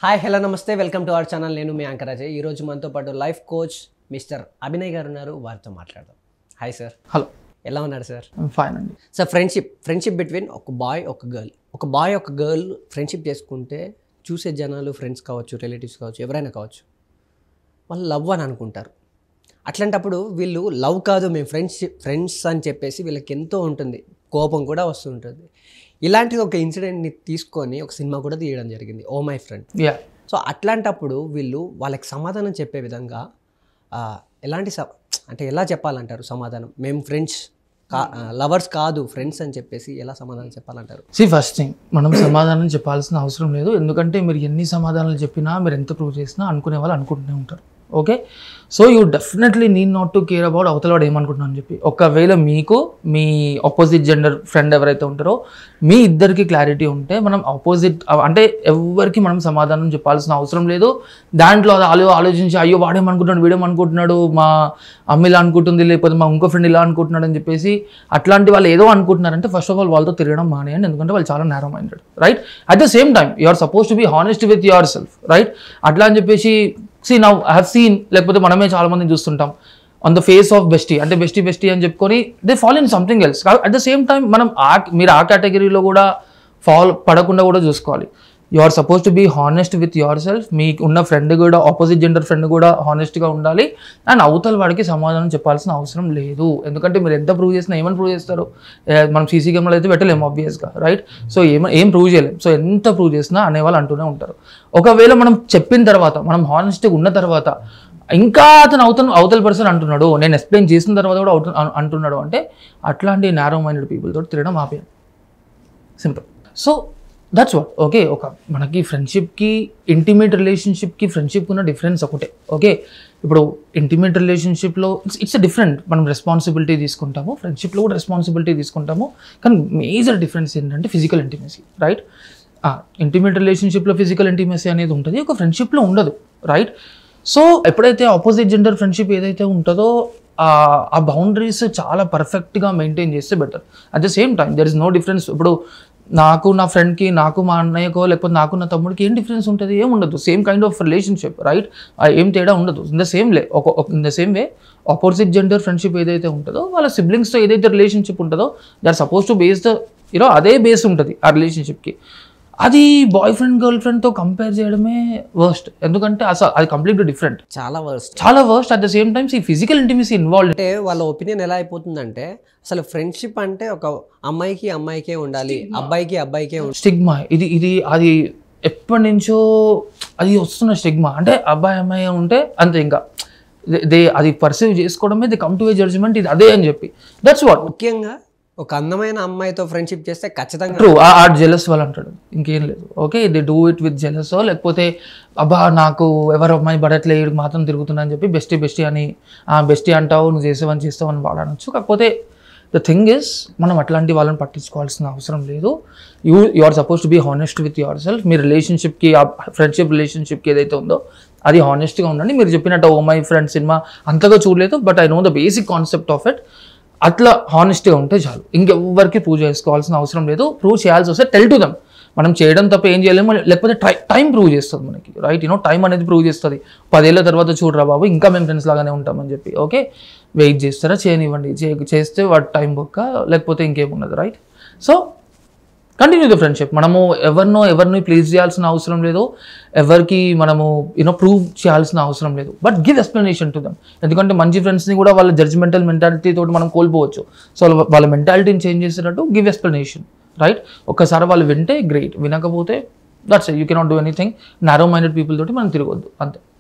hi hello నమస్తే welcome to our channel నేను మీ అంకరాజయ్ ఈరోజు మనతో పాటు లైఫ్ కోచ్ మిస్టర్ అభినయ్ గారు ఉన్నారు వారితో మాట్లాడదాం హాయ్ సార్ హలో ఎలా ఉన్నారు సార్ ఫైన్ అండి సార్ ఫ్రెండ్షిప్ ఫ్రెండ్షిప్ బిట్వీన్ ఒక బాయ్ ఒక గర్ల్ ఒక బాయ్ ఒక గర్ల్ ఫ్రెండ్షిప్ చేసుకుంటే చూసే జనాలు ఫ్రెండ్స్ కావచ్చు రిలేటివ్స్ కావచ్చు ఎవరైనా కావచ్చు వాళ్ళు లవ్ అని అనుకుంటారు అట్లాంటప్పుడు వీళ్ళు లవ్ కాదు మేము ఫ్రెండ్స్ ఫ్రెండ్స్ అని చెప్పేసి వీళ్ళకి ఎంతో ఉంటుంది కోపం కూడా వస్తుంటుంది ఇలాంటి ఒక ఇన్సిడెంట్ని తీసుకొని ఒక సినిమా కూడా తీయడం జరిగింది oh my friend yeah so అట్లాంటప్పుడు వీళ్ళు వాళ్ళకి సమాధానం చెప్పే విధంగా ఆ, ఎలాంటి స అంటే ఎలా చెప్పాలంటారు సమాధానం మేము ఫ్రెండ్స్ కా లవర్స్ కాదు ఫ్రెండ్స్ అని చెప్పేసి ఎలా సమాధానం చెప్పాలంటారు సి ఫస్ట్ థింగ్ మనం సమాధానం చెప్పాల్సిన అవసరం లేదు ఎందుకంటే మీరు ఎన్ని సమాధానాలు చెప్పినా మీరు ఎంత ప్రూవ్ చేసినా అనుకునే వాళ్ళు అనుకుంటూనే ఉంటారు okay so you definitely need not to care about అవతల వాడు ఏమనుకుంటున్నాను అని చెప్పి ఒకవేళ మీకు మీ ఆపోజిట్ జెండర్ ఫ్రెండ్ ఎవరైతే ఉంటారో మీ ఇద్దరికి క్లారిటీ ఉంటే మనం ఆపోజిట్ అంటే ఎవరికి మనం సమాధానం చెప్పాల్సిన అవసరం లేదు దాంట్లో అది ఆలో ఆలోచించి అయ్యో వాడేమనుకుంటున్నాడు వీడేమనుకుంటున్నాడు మా అమ్మ ఇలా అనుకుంటుంది లేకపోతే మా ఇంకో ఫ్రెండ్ ఇలా అనుకుంటున్నాడు అని చెప్పేసి అట్లాంటి వాళ్ళు ఏదో అనుకుంటున్నారంటే ఫస్ట్ ఆఫ్ ఆల్ వాళ్ళతో తిరగడం మానేయండి ఎందుకంటే వాళ్ళు చాలా narrow minded right at the same time you are suppose to be honest with yourself right అట్లా అని చెప్పేసి see now I have seen లేకపోతే మనమే చాలా మందిని చూస్తుంటాం on the face of bestie అంటే బెస్టీ బెస్టీ అని చెప్పుకొని they follow in something else at the same time మనం ఆ మీరు ఆ కేటగిరీలో కూడా ఫాలో పడకుండా కూడా చూసుకోవాలి you are suppose to be honest with yourself మీకు ఉన్న ఫ్రెండ్ కూడా ఆపోజిట్ జెండర్ ఫ్రెండ్ కూడా హానెస్ట్గా ఉండాలి అండ్ అవతల వాడికి సమాధానం చెప్పాల్సిన అవసరం లేదు ఎందుకంటే మీరు ఎంత ప్రూవ్ చేసినా ఏమని ప్రూవ్ చేస్తారు ఏ, మనం సీసీ కెమెరాలు అయితే పెట్టలేము ఆబ్వియస్గా రైట్ సో ఏమ ఏం ప్రూవ్ చేయలేం సో ఎంత ప్రూవ్ చేసినా అనేవాళ్ళు అంటూనే ఉంటారు ఒకవేళ మనం చెప్పిన తర్వాత మనం హానెస్ట్గా ఉన్న తర్వాత ఇంకా అతను అవతల అవతల పర్సన్ అంటున్నాడు నేను ఎక్స్ప్లెయిన్ చేసిన తర్వాత కూడా అవుతు- అన్- అంటున్నాడు అంటే అట్లాంటి నేరో మైండెడ్ పీపుల్ తోటి తిరగడం ఆపేయాలి simple so that's what okay ఒక మనకి ఫ్రెండ్షిప్కి ఇంటిమేట్ రిలేషన్షిప్కి ఫ్రెండ్షిప్ ఉన్న డిఫరెన్స్ ఒకటే ఓకే ఇప్పుడు ఇంటిమేట్ రిలేషన్షిప్లో ఇట్స్ ఇట్స్ డిఫరెంట్ మనం రెస్పాన్సిబిలిటీ తీసుకుంటాము ఫ్రెండ్షిప్లో కూడా రెస్పాన్సిబిలిటీ తీసుకుంటాము కానీ మేజర్ డిఫరెన్స్ ఏంటంటే ఫిజికల్ ఇంటిమసీ రైట్ ఇంటిమేట్ రిలేషన్షిప్లో ఫిజికల్ ఇంటిమసీ అనేది ఉంటుంది ఒక ఫ్రెండ్షిప్లో ఉండదు రైట్ సో ఎప్పుడైతే ఆపోజిట్ జెండర్ ఫ్రెండ్షిప్ ఏదైతే ఉంటుందో ఆ- ఆ బౌండరీస్ చాలా పర్ఫెక్ట్గా మెయింటైన్ చేస్తే better at the same time there is no difference ఇప్పుడు నాకు నా ఫ్రెండ్కి నాకు మా అన్నయ్యకో లేకపోతే నాకు నా తమ్ముడికి ఏం డిఫరెన్స్ ఉంటుంది ఏం ఉండదు same kind of relationship right ఏం తేడా ఉండదు ఇన్ ద సేమ్ లే ఒక in the same way opposite gender friendship ఏదైతే ఉంటుందో వాళ్ళ సిబ్లింగ్స్తో ఏదైతే రిలేషన్షిప్ ఉంటుందో they are suppose to base the you know అదే బేస్ ఉంటుంది ఆ రిలేషన్షిప్కి అది బాయ్ ఫ్రెండ్ గర్ల్ ఫ్రెండ్తో కంపేర్ చేయడమే వర్స్ట్ ఎందుకంటే అసలు అది కంప్లీట్లీ డిఫరెంట్ చాలా వర్స్ట్ చాలా worst at the same times ఈ ఫిజికల్ ఇంటిమసీ ఇన్వాల్వ్ అంటే వాళ్ళ ఒపీనియన్ ఎలా అయిపోతుందంటే అసలు ఫ్రెండ్షిప్ అంటే ఒక అమ్మాయికి అమ్మాయికే ఉండాలి అబ్బాయికి అబ్బాయికే ఉండాలి స్టిగ్మా ఇది ఇది అది ఎప్పటి నుంచో అది వస్తున్న స్టిగ్మా అంటే అబ్బాయి అమ్మాయి ఉంటే అంతే ఇంకా దే అది పర్సీవ్ చేసుకోవడమే the come to a judgement ఇది అదే అని చెప్పి దట్స్ వాట్ ముఖ్యంగా ఒక అందమైన అమ్మాయితో ఫ్రెండ్షిప్ చేస్తే ఖచ్చితంగా ట్రూ ఆ జెలస్ వాళ్ళు అంటాడు ఇంకేం లేదు okay they do it with jealous లేకపోతే అబ్బా నాకు ఎవరు అమ్మాయి పడట్లే వీడికి మాత్రం తిరుగుతున్నా అని చెప్పి బెస్టీ బెస్టీ అని ఆ బెస్టీ అంటావు నువ్వు చేసేవని చేస్తావు అని వాడనొచ్చు కాకపోతే ద థింగ్ ఇస్ మనం అట్లాంటి వాళ్ళని పట్టించుకోవాల్సిన అవసరం లేదు you you are suppose to be honest with yourself మీ రిలేషన్షిప్కి ఆ ఫ్రెండ్షిప్ రిలేషన్షిప్కి ఏదైతే ఉందో అది హానెస్ట్గా ఉండండి మీరు చెప్పినట్టు ఓ మై ఫ్రెండ్ సినిమా అంతగా చూడలేదు but I know the basic concept of it అట్లా హానెస్ట్గా ఉంటే చాలు ఇంకెవ్వరికి ప్రూవ్ చేసుకోవాల్సిన అవసరం లేదు ప్రూవ్ చేయాల్సి వస్తే టెల్ టు దమ్ మనం చేయడం తప్ప ఏం చేయలేము లేకపోతే టై టైం ప్రూవ్ చేస్తుంది మనకి రైట్ యూనో టైం అనేది ప్రూవ్ చేస్తుంది పదేళ్ల తర్వాత చూడరా బాబు ఇంకా మేము ఫ్రెండ్స్ లాగానే ఉంటామని చెప్పి ఓకే వెయిట్ చేస్తారా చేయనివ్వండి చే- చేస్తే వాటి టైం బొక్క లేకపోతే ఇంకేమున్నది right so continue the friendship మనము ఎవరినో ఎవరిని ప్లీజ్ చేయాల్సిన అవసరం లేదు ఎవరికి మనము యూనో ప్రూవ్ చేయాల్సిన అవసరం లేదు but give explanation to them ఎందుకంటే మంచి ఫ్రెండ్స్ని కూడా వాళ్ళ జడ్జ్మెంటల్ మెంటాలిటీ తోటి మనం కోల్పోవచ్చు సో వాళ్ళ మెంటాలిటీని చేంజ్ చేసేటట్టు గివ్ ఎక్స్ప్లెనేషన్ రైట్ ఒక్కసారి వాళ్ళు వింటే గ్రేట్ వినకపోతే that's you cannot do anything narrow minded people తోటి మనం తిరగొద్దు అంతే